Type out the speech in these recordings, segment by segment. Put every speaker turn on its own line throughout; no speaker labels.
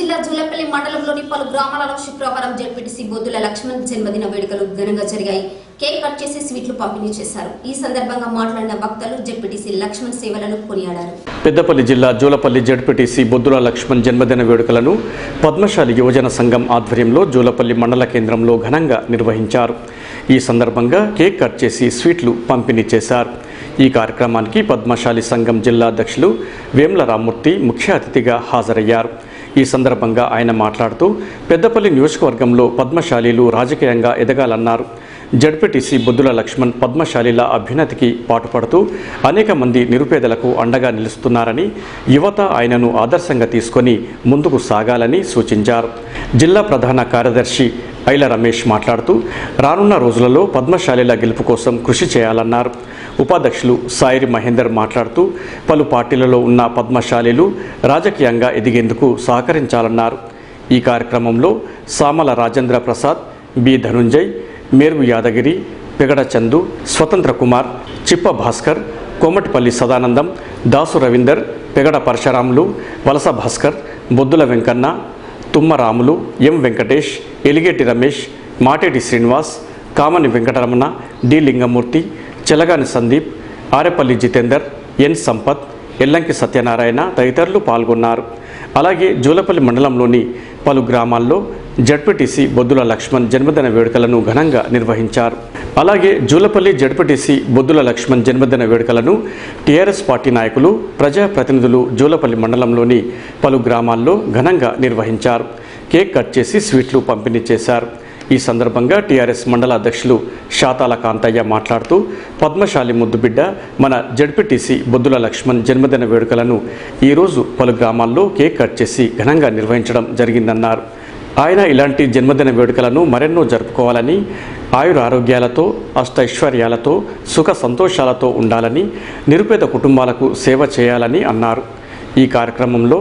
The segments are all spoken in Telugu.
జిల్లా జూలపల్లి మండలంలోని పలు గ్రామాలలో శుక్రవారం జడ్పీటీసీ బొద్దుల లక్ష్మణ్ జన్మదిన వేడుకలు ఘనంగా జరిగాయి కేక్ కట్ చేసి స్వీట్లు పంపిణీ చేశారు ఈ సందర్భంగా మాట్లాడిన వక్తలు జడ్పీటీసీ లక్ష్మణ్ సేవలను కొనియాడారు
పెద్దపల్లి జిల్లా జూలపల్లి జడ్పీటీసీ బొద్దుల లక్ష్మణ్ జన్మదిన వేడుకలను పద్మశాలి యువజన సంఘం ఆధ్వర్యంలో జూలపల్లి మండల కేంద్రంలో ఘనంగా నిర్వహించారు ఈ సందర్భంగా కేక్ కట్ చేసి స్వీట్లు పంపిణీ చేశారు ఈ కార్యక్రమానికి పద్మశాలి సంఘం జిల్లా అధ్యక్షులు వేమ్ల రామ్మూర్తి ముఖ్య అతిథిగా హాజరయ్యారు ఈ సందర్భంగా ఆయన మాట్లాడుతూ పెద్దపల్లి నియోజకవర్గంలో పద్మశాలీలు రాజకీయంగా ఎదగాలన్నారు జడ్పీటీసీ బుద్ధుల లక్ష్మణ్ పద్మశాలిల అభ్యున్నతికి పాటుపడుతూ అనేక మంది నిరుపేదలకు అండగా నిలుస్తున్నారని యువత ఆయనను ఆదర్శంగా తీసుకొని ముందుకు సాగాలని సూచించారు జిల్లా ప్రధాన కార్యదర్శి ఐల రమేష్ మాట్లాడుతూ రానున్న రోజులలో పద్మశాలిల గెలుపు కోసం కృషి చేయాలన్నారు ఉపాధ్యక్షులు సాయిరి మహేందర్ మాట్లాడుతూ పలు పార్టీలలో ఉన్న పద్మశాలీలు రాజకీయంగా ఎదిగేందుకు సహకరించాలన్నారు ఈ కార్యక్రమంలో సామల రాజేంద్ర ప్రసాద్ బి ధనుంజయ్ మేరు యాదగిరి పెగడ చందు స్వతంత్ర కుమార్ చిప్ప Bhaskar Komatipalli Sadanandam Dasu Ravinder Pegada Parasuramulu Valasa Bhaskar Boddula Venkanna Tummaramulu M Venkatesh Eligeti Ramesh Mateti Srinivas Kamani Venkataramana D Lingamurthy Chelagani Sandeep Arepalli Jitender N Sampath Ellanki Satyanarayana తదితరులు పాల్గొన్నారు అలాగే జూలపల్లి మండలంలోని పలు గ్రామాల్లో జడ్పీటీసీ బొద్దుల లక్ష్మణ్ జన్మదిన వేడుకలను ఘనంగా నిర్వహించారు అలాగే జూలపల్లి జడ్పీటీసీ బొద్దుల లక్ష్మణ్ జన్మదిన వేడుకలను టీఆర్ఎస్ పార్టీ నాయకులు ప్రజాప్రతినిధులు జూలపల్లి మండలంలోని పలు గ్రామాల్లో ఘనంగా నిర్వహించారు కేక్ కట్ చేసి స్వీట్లు పంపిణీ చేశారు ఈ సందర్భంగా టీఆర్ఎస్ మండల అధ్యక్షులు శాతాల కాంతయ్య మాట్లాడుతూ పద్మశాలి ముద్దుబిడ్డ మన జడ్పీటీసీ బొద్దుల లక్ష్మణ్ జన్మదిన వేడుకలను ఈరోజు పలు గ్రామాల్లో కేక్ కట్ చేసి ఘనంగా నిర్వహించడం జరిగిందన్నారు ఆయన ఇలాంటి జన్మదిన వేడుకలను మరెన్నో జరుపుకోవాలని ఆయుర ఆరోగ్యాలతో అష్టైశ్వర్యాలతో సుఖ సంతోషాలతో ఉండాలని నిరుపేద కుటుంబాలకు సేవ చేయాలని అన్నారు ఈ కార్యక్రమంలో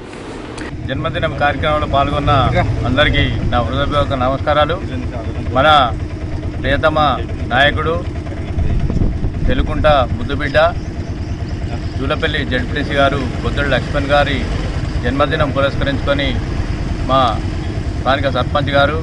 జన్మదినం కార్యక్రమంలో పాల్గొన్న అందరికీ నా హృదయపూర్వక నమస్కారాలు మన ప్రియతమ నాయకుడు తెలుకుంట ముద్దుబిడ్డ జూలపల్లి జడ్పీటీసీ గారు బొద్దుడు లక్ష్మణ్ గారి జన్మదినం పురస్కరించుకొని మా స్థానిక సర్పంచ్ గారు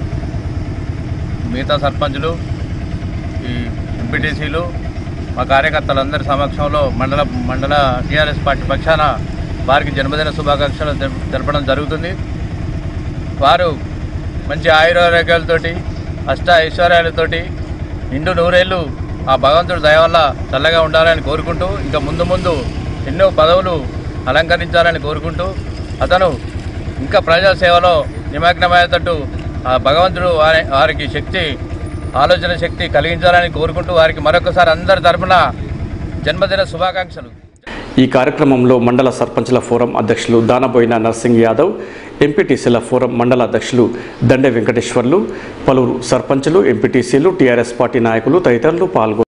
మిగతా సర్పంచులు ఈ ఎంపీటీసీలు మా కార్యకర్తలందరి సమక్షంలో మండల మండల టీఆర్ఎస్ పార్టీ పక్షాన వారికి జన్మదిన శుభాకాంక్షలు తెల- తెలపడం జరుగుతుంది వారు మంచి ఆయురారోగ్యాలతోటి అష్ట ఐశ్వర్యాలతోటి నిండు నూరేళ్ళు ఆ భగవంతుడి దయ వల్ల చల్లగా ఉండాలని కోరుకుంటూ ఇంకా ముందు ముందు ఎన్నో పదవులు అలంకరించాలని కోరుకుంటూ అతను ఇంకా ప్రజా సేవలో నిమగ్నమయ్యేటట్టు ఆ భగవంతుడు వారి వారికి శక్తి ఆలోచన శక్తి కలిగించాలని కోరుకుంటూ వారికి మరొకసారి అందరి తరపున జన్మదిన శుభాకాంక్షలు
ఈ కార్యక్రమంలో మండల సర్పంచ్ల ఫోరం అధ్యక్షులు దానబోయిన నర్సింగ్ యాదవ్ ఎంపీటీసీల ఫోరం మండల అధ్యక్షులు దండే వెంకటేశ్వర్లు పలువురు సర్పంచులు ఎంపీటీసీలు టీఆర్ఎస్ పార్టీ నాయకులు తదితరులు పాల్గొన్నారు